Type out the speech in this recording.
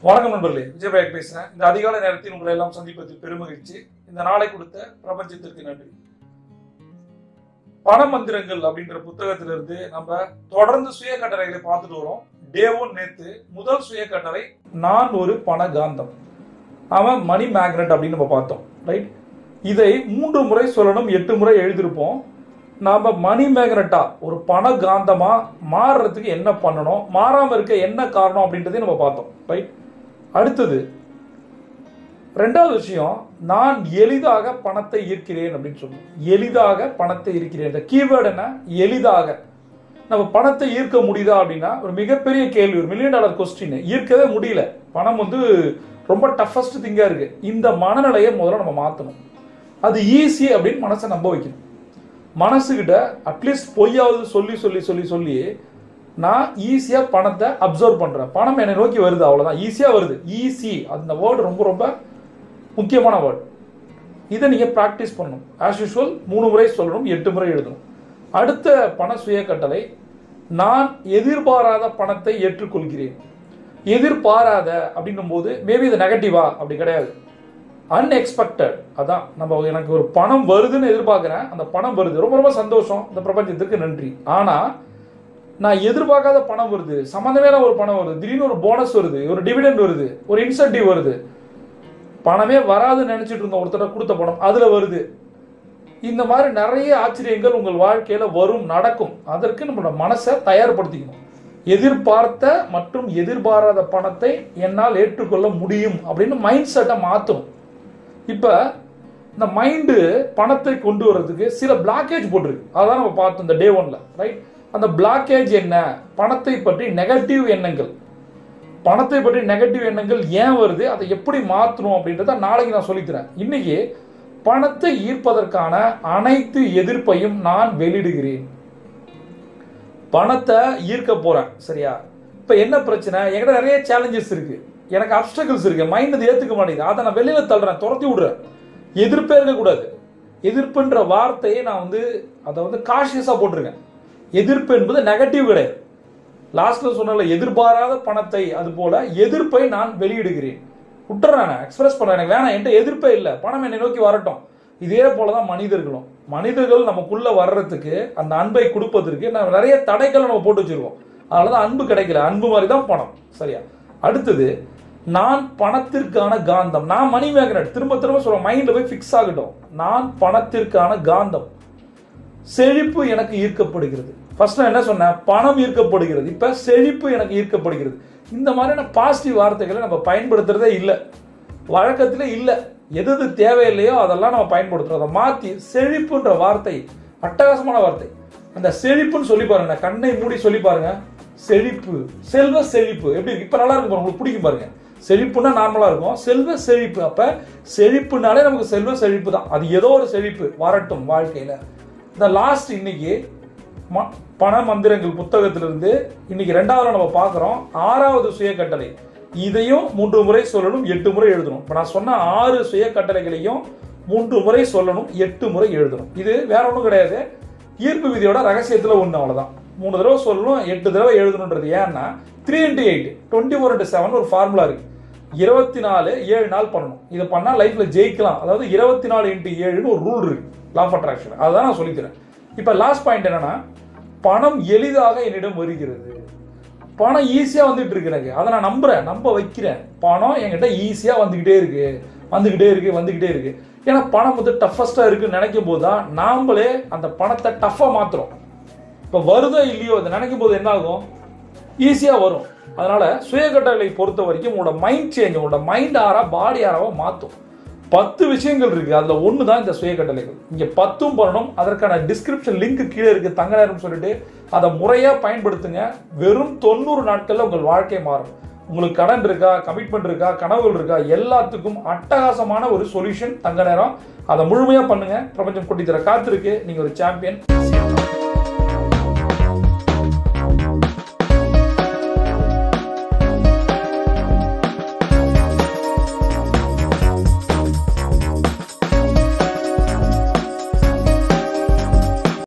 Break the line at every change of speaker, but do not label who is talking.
வணக்கம் நண்பர்களே விஜயபாயக் பேசுறேன் இந்த அதிகாலை நேரத்தில் உங்களை எல்லாம் சந்திப்பதில் பெருமகிழ்ச்சி இந்த நாளை கொடுத்த பிரபஞ்சத்திற்கு நன்றி பண மந்திரங்கள் அப்படின்ற புத்தகத்திலிருந்து நம்ம தொடர்ந்து சுய கட்டளைகளை பார்த்துட்டு வரோம் டே ஒன் நேத்து முதல் சுய கட்டளை நான் ஒரு பண காந்தம் அவன் மணி மேக்னெட் அப்படின்னு நம்ம பார்த்தோம் ரைட் இதை மூன்று முறை சொல்லணும் எட்டு முறை எழுதியிருப்போம் நாம மணி மேக்னெட்டா ஒரு பண காந்தமா மாறுறதுக்கு என்ன பண்ணணும் மாறாம இருக்க என்ன காரணம் அப்படின்றதையும் நம்ம பார்த்தோம் ரைட் அடுத்தது ரெண்டாவது விஷயம் நான் எளிதாக பணத்தை ஈர்க்கிறேன் அப்படின்னு சொல்லணும் எளிதாக பணத்தை ஈர்க்கிறேன் இந்த கீவேர்டு என்ன எளிதாக நம்ம பணத்தை ஈர்க்க முடியுதா அப்படின்னா ஒரு மிகப்பெரிய கேள்வி ஒரு மில்லியன் டாலர் கொஸ்டின் ஈர்க்கவே முடியல பணம் வந்து ரொம்ப டஃபஸ்ட் திங்கா இருக்கு இந்த மனநிலையை முதல்ல நம்ம மாற்றணும் அது ஈஸி அப்படின்னு மனசை நம்ப வைக்கணும் மனசுகிட்ட அட்லீஸ்ட் பொய்யாவது சொல்லி சொல்லி சொல்லி சொல்லி நான் ஈஸியாக பணத்தை அப்சர்வ் பண்ணுறேன் பணம் என்னை நோக்கி வருது அவ்வளோதான் ஈஸியாக வருது ஈஸி அந்த வேர்டு ரொம்ப ரொம்ப முக்கியமான வேர்டு இதை நீங்கள் ப்ராக்டிஸ் பண்ணணும் ஆஸ் யூஷுவல் மூணு முறை சொல்லணும் எட்டு முறை எழுதணும் அடுத்த பண சுய கட்டளை நான் எதிர்பாராத பணத்தை ஏற்றுக்கொள்கிறேன் எதிர்பாராத அப்படின்னும் போது மேபி இது நெகட்டிவா அப்படி கிடையாது அன்எக்ஸ்பெக்டட் அதான் நம்ம எனக்கு ஒரு பணம் வருதுன்னு எதிர்பார்க்குறேன் அந்த பணம் வருது ரொம்ப ரொம்ப சந்தோஷம் இந்த பிரபஞ்சத்திற்கு நன்றி ஆனால் நான் எதிர்பார்க்காத பணம் வருது சம்மந்தமே ஒரு பணம் வருது திடீர்னு ஒரு போனஸ் வருது ஒரு டிவிடெண்ட் வருது ஒரு இன்சென்டிவ் வருது பணமே வராதுன்னு நினைச்சிட்டு இருந்தோம் ஒருத்தர் கொடுத்த பணம் அதுல வருது இந்த மாதிரி நிறைய ஆச்சரியங்கள் உங்கள் வாழ்க்கையில வரும் நடக்கும் அதற்கு நம்மளோட மனசை தயார்படுத்திக்கணும் எதிர்பார்த்த மற்றும் எதிர்பாராத பணத்தை என்னால் ஏற்றுக்கொள்ள முடியும் அப்படின்னு மைண்ட் செட்டை மாற்றணும் இப்போ இந்த மைண்டு பணத்தை கொண்டு வர்றதுக்கு சில பிளாக்கேஜ் போட்டிருக்கு அதான் நம்ம பார்த்தோம் இந்த டே ஒன்ல ரைட் அந்த பிளாக்கேஜ் என்ன பணத்தை பற்றி நெகட்டிவ் எண்ணங்கள் பணத்தை பற்றி நெகட்டிவ் எண்ணங்கள் ஏன் வருது அதை எப்படி மாற்றணும் அப்படின்றத நாளைக்கு நான் சொல்லித்தரேன் இன்னைக்கு பணத்தை ஈர்ப்பதற்கான அனைத்து எதிர்ப்பையும் நான் வெளியிடுகிறேன் பணத்தை ஈர்க்க போறேன் சரியா இப்போ என்ன பிரச்சனை என்கிட்ட நிறைய சேலஞ்சஸ் இருக்கு எனக்கு அப்டக்கிள்ஸ் இருக்கு மைண்ட் அதை ஏற்றுக்க மாட்டேங்குது அதை நான் வெளியில தள்ளுறேன் துரத்தி விடுறேன் எதிர்ப்பே இருக்கக்கூடாது எதிர்ப்புன்ற வார்த்தையை நான் வந்து அதை வந்து காஷியஸாக போட்டிருக்கேன் எதிர்ப்பு என்பது நெகட்டிவ் கிடையாது லாஸ்ட்ல சொன்னல எதிர்பாராத பணத்தை அது போல எதிர்ப்பை நான் வெளியிடுகிறேன் விட்டுறேன் எக்ஸ்பிரஸ் பண்ண எனக்கு வேணாம் என்கிட்ட எதிர்ப்பே இல்லை பணம் என்னை நோக்கி வரட்டும் இதே போலதான் மனிதர்களும் மனிதர்கள் நமக்குள்ள வர்றதுக்கு அந்த அன்பை கொடுப்பதற்கு நம்ம நிறைய தடைகளை நம்ம போட்டு வச்சிருக்கோம் அதனாலதான் அன்பு கிடைக்கல அன்பு மாதிரி தான் பணம் சரியா அடுத்தது நான் பணத்திற்கான காந்தம் நான் மணி மேக்னட் திரும்ப திரும்ப சொல்றேன் மைண்ட்ல போய் ஃபிக்ஸ் ஆகட்டும் நான் பணத்திற்கான காந்தம் செழிப்பு எனக்கு ஈர்க்கப்படுகிறது ஃபர்ஸ்ட் நான் என்ன சொன்னேன் பணம் ஈர்க்கப்படுகிறது இப்ப செழிப்பு எனக்கு ஈர்க்கப்படுகிறது இந்த மாதிரியான பாசிட்டிவ் வார்த்தைகளை நம்ம பயன்படுத்துறதே இல்லை வழக்கத்துல இல்லை எது எது தேவையில்லையோ அதெல்லாம் நம்ம பயன்படுத்துறோம் அதை மாத்தி செழிப்புன்ற வார்த்தை அட்டகாசமான வார்த்தை அந்த செழிப்புன்னு சொல்லி பாருங்க கண்ணை மூடி சொல்லி பாருங்க செழிப்பு செல்வ செழிப்பு எப்படி இருக்கு இப்ப நல்லா இருக்கும் பாருங்க, உங்களுக்கு பிடிக்கும் பாருங்க செழிப்புன்னா நார்மலா இருக்கும் செல்வ செழிப்பு அப்ப செழிப்புனாலே நமக்கு செல்வ செழிப்பு தான் அது ஏதோ ஒரு செழிப்பு வரட்டும் வாழ்க்கையில இந்த லாஸ்ட் இன்னைக்கு ம- பண மந்திரங்கள் புத்தகத்திலிருந்து இன்னைக்கு ரெண்டாவது நம்ம பார்க்குறோம் ஆறாவது சுய கட்டளை இதையும் மூன்று முறை சொல்லணும் எட்டு முறை எழுதணும் இப்போ நான் சொன்ன ஆறு சுய கட்டளைகளையும் மூன்று முறை சொல்லணும் எட்டு முறை எழுதணும் இது வேற ஒன்றும் கிடையாது ஈர்ப்பு விதியோட ரகசியத்தில் ஒன்று அவ்வளோதான் மூணு தடவை சொல்லணும் எட்டு தடவை எழுதணுன்றது ஏன்னா three into eight twenty four into seven ஒரு ஃபார்முலா இருக்கு இருபத்தி நாலு ஏழு நாள் பண்ணணும் இதை பண்ணால் லைஃப்ல ஜெயிக்கலாம் அதாவது இருபத்தி நாலு இன்ட்டு ஏழுன்னு ஒரு ரூல் இருக்கு லா ஆஃப் அட்ராக்ஷன் அதுதான் நான் சொல்லித்தரேன் இப்போ லாஸ்ட் பாயிண்ட் என்னன்னா பணம் எளிதாக என்னிடம் வருகிறது பணம் ஈஸியாக வந்துட்டு இருக்கு எனக்கு அதை நான் நம்புறேன் நம்ப வைக்கிறேன் பணம் என்கிட்ட ஈஸியாக வந்துக்கிட்டே இருக்கு வந்துக்கிட்டே இருக்கு வந்துக்கிட்டே இருக்கு ஏன்னா பணம் வந்து டஃபஸ்ட்டாக இருக்குன்னு நினைக்கும் போது தான் நாமளே அந்த பணத்தை டஃப்பாக மாத்துறோம் இப்போ வருதோ இல்லையோ இதை நினைக்கும் போது என்ன ஆகும் ஈஸியாக வரும் அதனால சுயகட்டளை பொறுத்த வரைக்கும் உங்களோட மைண்ட் சேஞ்ச் உங்களோட மைண்ட் ஆறா பாடி ஆறாவா மாற்றும் பத்து விஷயங்கள் இருக்கு அதுல ஒன்று தான் இந்த சுயகட்டளைகள் இங்க பத்தும் பண்ணணும் அதற்கான டிஸ்கிரிப்ஷன் லிங்க் கீழே இருக்கு தங்க நேரம் சொல்லிட்டு அதை முறையா பயன்படுத்துங்க வெறும் தொண்ணூறு நாட்கள்ல உங்கள் வாழ்க்கை மாறும் உங்களுக்கு கடன் இருக்கா கமிட்மெண்ட் இருக்கா கனவுகள் இருக்கா எல்லாத்துக்கும் அட்டகாசமான ஒரு சொல்யூஷன் தங்க நேரம் அதை முழுமையா பண்ணுங்க பிரபஞ்சம் கொட்டி தர காத்திருக்கு நீங்க ஒரு சாம்பியன்